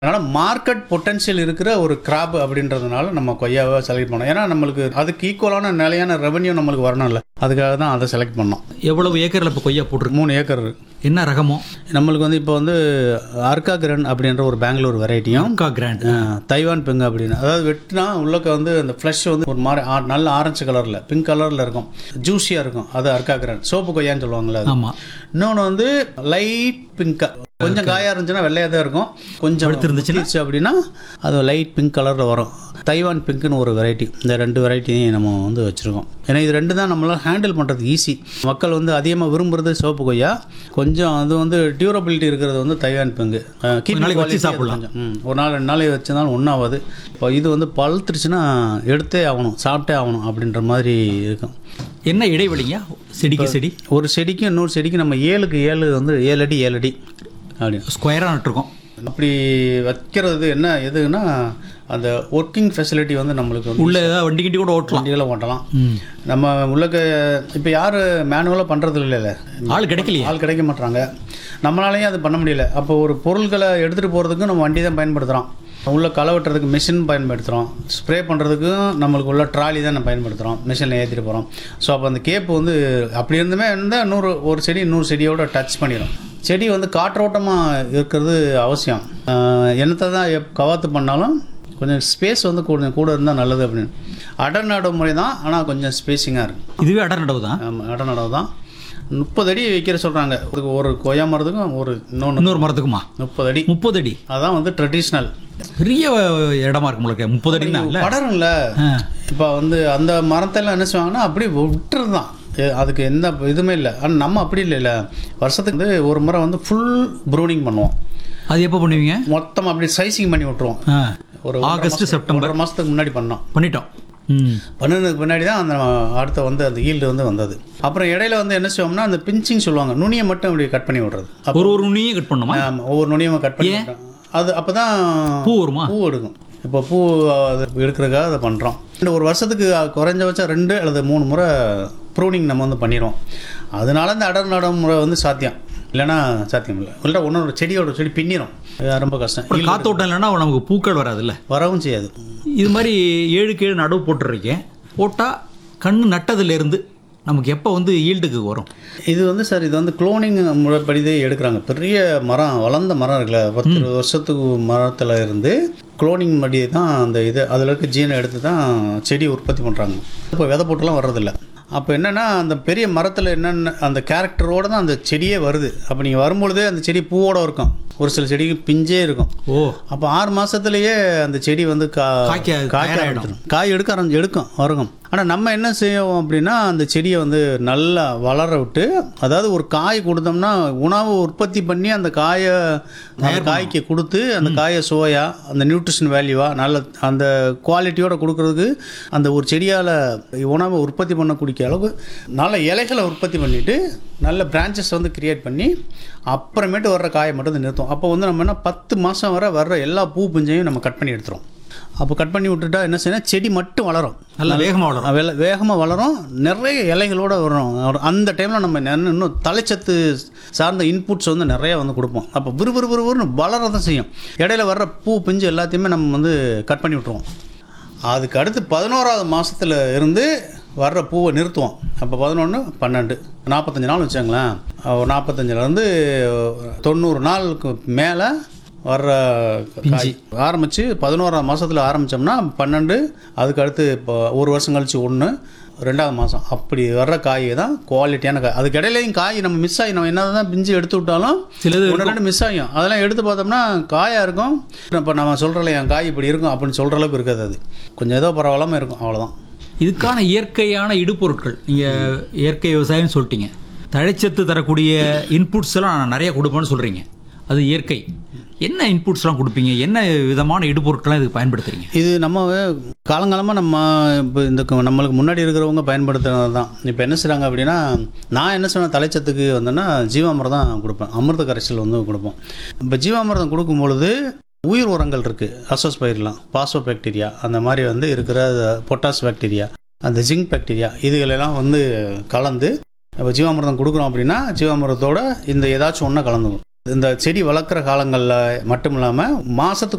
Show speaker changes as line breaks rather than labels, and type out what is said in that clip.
அதனால் market potential இருக்கிற ஒரு கிராப் அப்படின்றதுனால நம்ம கொய்யாவை செலக்ட் பண்ணோம் ஏன்னா நம்மளுக்கு அதுக்கு ஈக்குவலான நிலையான ரெவன்யூ நம்மளுக்கு வரணும்ல அதுக்காக தான் அதை செலக்ட் பண்ணோம்
எவ்வளவு ஏக்கரில் இப்போ கொய்யா போட்டிருக்கு
மூணு ஏக்கர் இருக்கு.
என்ன ரகமோ
நம்மளுக்கு வந்து இப்போ வந்து அர்கா கிரன் அப்படின்ற ஒரு பெங்களூர் வெரைட்டியும்
அக்கா கிராண்ட்
தைவான் பிங்க் அப்படின்னு அதாவது வெட்டினா உள்ளக்க வந்து அந்த ஃப்ளஷ் வந்து ஒரு மாதிரி ஆ- நல்ல ஆரஞ்சு கலரில் பிங்க் கலரில் இருக்கும் ஜூஸியாக இருக்கும் அது அர்கா கிரன் சோப்பு கொய்யான்னு சொல்லுவாங்கல்ல அது
ஆமாம்
இன்னொன்று வந்து லைட் பிங்க் கொஞ்சம் காயாக இருந்துச்சுன்னா வெள்ளையாக தான் இருக்கும் கொஞ்சம்
பழுத்திருந்துச்சுன்னா?
இருந்துச்சு அப்படின்னா அது லைட் பிங்க் கலரில் வரும் தைவான் பிங்க்னு ஒரு வெரைட்டி இந்த ரெண்டு வெரைட்டியும் நம்ம வந்து வச்சுருக்கோம் ஏன்னா இது ரெண்டு தான் நம்மளால் ஹேண்டில் பண்ணுறது ஈஸி மக்கள் வந்து அதிகமாக விரும்புறது சோப்பு கொய்யா கொஞ்சம் அது வந்து டியூரபிலிட்டி இருக்கிறது வந்து தைவான் பிங்கு
நாளைக்கு வச்சு சாப்பிடலாம்.
ம் ஒரு நாள் ரெண்டு நாள் வச்சிருந்தாலும் ஒன்றாவது இப்போ இது வந்து பழுத்துருச்சுன்னா எடுத்தே ஆகணும் சாப்பிட்டே ஆகணும் அப்படின்ற மாதிரி இருக்கும்
என்ன இடைவெளிங்க செடிக்கு செடி
ஒரு செடிக்கு இன்னொரு செடிக்கு நம்ம ஏழுக்கு ஏழு வந்து ஏழு அடி ஏழு அடி அப்படின்னு
ஸ்கொயராக நட்டுருக்கோம்
அப்படி வைக்கிறது என்ன எதுன்னா அந்த ஒர்க்கிங் ஃபெசிலிட்டி வந்து நம்மளுக்கு வந்து
உள்ள ஏதாவது வண்டி கிண்டி கூட ஓட்டலாம்
வண்டிகளை ஓட்டலாம்
ம்
நம்ம உள்ளக்க இப்போ யார் மேனுவலாக பண்ணுறது இல்லைல்ல
ஆள் கிடைக்கலையே
ஆள் கிடைக்க மாட்றாங்க நம்மளாலையும் அது பண்ண முடியல அப்போ ஒரு பொருட்களை எடுத்துகிட்டு போகிறதுக்கும் நம்ம வண்டி தான் பயன்படுத்துகிறோம் உள்ள களை வெட்டுறதுக்கு மிஷின் பயன்படுத்துகிறோம் ஸ்ப்ரே பண்ணுறதுக்கும் நம்மளுக்கு உள்ள ட்ராலி தான் நம்ம பயன்படுத்துகிறோம் மிஷினில் ஏற்றிட்டு போகிறோம் ஸோ அப்போ அந்த கேப்பு வந்து அப்படி இருந்துமே இருந்தால் நூறு ஒரு செடி இன்னொரு செடியோட டச் பண்ணிடும் செடி வந்து காற்றோட்டமாக இருக்கிறது அவசியம் ஆஹ் என்னத்தை தான் எப் கவாத்து பண்ணாலும் கொஞ்சம் ஸ்பேஸ் வந்து கொஞ்சம் கூட இருந்தால் நல்லது அப்படின்னு அடர் நடு முறை தான் ஆனால் கொஞ்சம் ஸ்பேஸிங்காக இருக்கும்
இதுவே அடர் நடவு தான்
ஆமாம் இட நடவு தான் முப்பது அடி வைக்கிற சொல்கிறாங்க ஒரு ஒரு கொய்யா மரத்துக்கும் ஒரு இன்னொன்று
இன்னொரு மரத்துக்குமா
முப்பது அடி
முப்பது அடி
அதான் வந்து ட்ரெடிஷ்னல்
பெரிய இடமா இருக்கு உங்களுக்கு முப்பது அடினா இல்லை
படரும்ல இப்போ வந்து அந்த மரத்தெல்லாம் என்ன செய்வாங்கன்னா அப்படியே விட்டுறது தான் அதுக்கு எந்த இதுவுமே இல்லை ஆனால் நம்ம அப்படி இல்லைல்ல வருஷத்துக்கு வந்து ஒரு முறை வந்து ஃபுல் ப்ரூனிங் பண்ணுவோம்
அது எப்போ பண்ணுவீங்க
மொத்தமாக அப்படி சைசிங் பண்ணி விட்டுருவோம்
ஆ,
ஒரு
ஆகஸ்ட் செப்டம்பர்
ஒரு மாதத்துக்கு முன்னாடி பண்ணோம்
பண்ணிட்டோம் ம்
பண்ணதுக்கு பின்னாடி தான் அந்த அடுத்த வந்து அந்த ஈல்டு வந்து வந்தது அப்புறம் இடையில வந்து என்ன செய்வோம்னா அந்த பிஞ்சிங் சொல்லுவாங்க நுனியை மட்டும் அப்படி கட் பண்ணி விடுறது அப்ப-
ஒரு ஒரு நுனியும் கட் பண்ணுமா
ஆமா, ஒவ்வொரு நுனியும் கட் பண்ணி விடுறோம். அது அப்போ தான்
பூ வருமா
பூ எடுக்கும் இப்போ பூ அது எடுக்கிறதுக்காக அதை பண்ணுறோம் இந்த ஒரு வருஷத்துக்கு குறைஞ்சபட்சம் ரெண்டு அல்லது மூணு முறை ப்ரூனிங் நம்ம வந்து பண்ணிடுவோம் அதனால இந்த அடர் நடைமுறை வந்து சாத்தியம் இல்லைன்னா சாத்தியம் இல்லை இல்லை ஒன்றோட செடியோட செடி பின்னிரும் அது ரொம்ப கஷ்டம்
அப்புறம் காத்தோட்டம் இல்லைன்னா நமக்கு பூக்கள் வராதுல்ல
வரவும் செய்யாது
இது மாதிரி ஏழுக்கு ஏழு நடவு போட்டுருக்கேன் போட்டால் கண்ணு நட்டதுலேருந்து நமக்கு எப்போ வந்து ஈல்டுக்கு வரும்
இது வந்து சார் இது வந்து குளோனிங் முறைப்படிதே எடுக்கிறாங்க பெரிய மரம் வளர்ந்த மரம் இருக்குல்ல பத்து இருபது வருஷத்துக்கு மரத்தில் இருந்து குளோனிங் படி தான் அந்த இது அதில் இருக்க ஜீனை எடுத்து தான் செடி உற்பத்தி பண்ணுறாங்க இப்போ விதை போட்டுலாம் வர்றதில்ல அப்போ என்னென்னா அந்த பெரிய மரத்தில் என்னென்ன அந்த கேரக்டரோடு தான் அந்த செடியே வருது அப்போ நீங்கள் வரும்பொழுதே அந்த செடி பூவோட இருக்கும் ஒரு சில செடிக்கு பிஞ்சே இருக்கும்
ஓ
அப்போ ஆறு மாசத்துலயே அந்த செடி வந்து கா
காய்க்க
காய்க்க
தயாராயிடும்.
ஆரம்பிச்சிடும் காய் எடுக்க ஆரம்பி எடுக்கும் வருகும் ஆனால் நம்ம என்ன செய்வோம் அப்படின்னா அந்த செடியை வந்து நல்லா வளர விட்டு அதாவது ஒரு காய் கொடுத்தோம்னா உணவு உற்பத்தி பண்ணி அந்த காயை அந்த காய்க்கு கொடுத்து அந்த காயை சுவையா அந்த நியூட்ரிஷன் வேல்யூவா நல்ல அந்த குவாலிட்டியோட கொடுக்கறதுக்கு அந்த ஒரு செடியால் உணவை உற்பத்தி பண்ணக்கூடிய அளவுக்கு நல்ல இலைகளை உற்பத்தி பண்ணிட்டு நல்ல பிரான்ச்சஸ் வந்து கிரியேட் பண்ணி அப்புறமேட்டு வர்ற காயை மட்டும் வந்து நிறுத்தும் அப்போ வந்து நம்ம என்ன பத்து மாதம் வரை வர்ற எல்லா பூ பிஞ்சையும் நம்ம கட் பண்ணி எடுத்துரும் அப்போ கட் பண்ணி விட்டுட்டா என்ன செய்யணும் செடி மட்டும் வளரும்
நல்ல வேகமாக வளரும்
வெல வேகமாக வளரும் நிறைய இலைகளோட வரும் ஒரு- அந்த டைமில் நம்ம நெ- இன்னும் தலைச்சத்து சார்ந்த இன்புட்ஸ் வந்து நிறைய வந்து கொடுப்போம் அப்போ விறுவிறு விறுவிறுன்னு வளர தான் செய்யும் இடையில வர்ற பூ பிஞ்சு எல்லாத்தையுமே நம்ம வந்து கட் பண்ணி விட்ருவோம் அதுக்கு அடுத்து பதினோராவது மாசத்துல இருந்து வர்ற பூவை நிறுத்துவோம் அப்போ பதினொன்று பன்னெண்டு நாற்பத்தஞ்சு நாள் வச்சாங்களேன் ஒரு நாற்பத்தஞ்சிலேருந்து தொண்ணூறு நாளுக்கு மேலே வர்ற காய் ஆரம்பித்து பதினோராம் மாதத்தில் ஆரம்பித்தோம்னா பன்னெண்டு அதுக்கு அடுத்து இப்போ ஒரு வருஷம் கழிச்சு ஒன்று ரெண்டாவது மாதம் அப்படி வர்ற காய் தான் குவாலிட்டியான காய் அதுக்கு இடையிலையும் காய் நம்ம மிஸ் ஆகி நம்ம என்ன தான் பிஞ்சு எடுத்து விட்டாலும்
சிலது
ஒன்று ரெண்டு மிஸ் ஆகும் அதெல்லாம் எடுத்து பார்த்தோம்னா காயாக இருக்கும் இப்போ நம்ம சொல்கிறல என் காய் இப்படி இருக்கும் அப்படின்னு சொல்கிற அளவுக்கு இருக்காது அது கொஞ்சம் ஏதோ பரவாயில்லாமல் இருக்கும் அவ்வளோதான்
இதுக்கான இயற்கையான இடுபொருட்கள் நீங்கள் இயற்கை விவசாயம்னு சொல்லிட்டீங்க தழைச்சத்து தரக்கூடிய இன்புட்ஸ் எல்லாம் நான் நிறைய கொடுப்பேன்னு சொல்கிறீங்க அது இயற்கை என்ன இன்புட்ஸ்லாம் கொடுப்பீங்க என்ன விதமான இடுபொருட்கள்லாம் இதுக்கு பயன்படுத்துறீங்க
இது நம்ம காலங்காலமாக நம்ம இப்போ இந்த க- நம்மளுக்கு முன்னாடி இருக்கிறவங்க பயன்படுத்துறது தான் இப்போ என்ன செய்கிறாங்க அப்படின்னா நான் என்ன சொன்ன தலைச்சத்துக்கு வந்தேன்னா ஜீவாமிர்தம் தான் கொடுப்பேன் அமிர்த கரைசல் வந்து கொடுப்போம் இப்போ ஜீவாமிர்தம் கொடுக்கும் பொழுது உயிர் உரங்கள் இருக்குது அசோஸ் பயிரெலாம் பாசோ பாக்டீரியா அந்த மாதிரி வந்து இருக்கிற பொட்டாஸ் பாக்டீரியா அந்த ஜிங்க் பாக்டீரியா இதுகளெல்லாம் வந்து கலந்து இப்போ ஜீவாமிர்தம் கொடுக்குறோம் அப்படின்னா ஜீவாமிர்தத்தோட இந்த ஏதாச்சும் ஒன்றை கலந்துக்கும் இந்த செடி வளர்க்குற காலங்களில் மட்டும் இல்லாமல் மாதத்துக்கு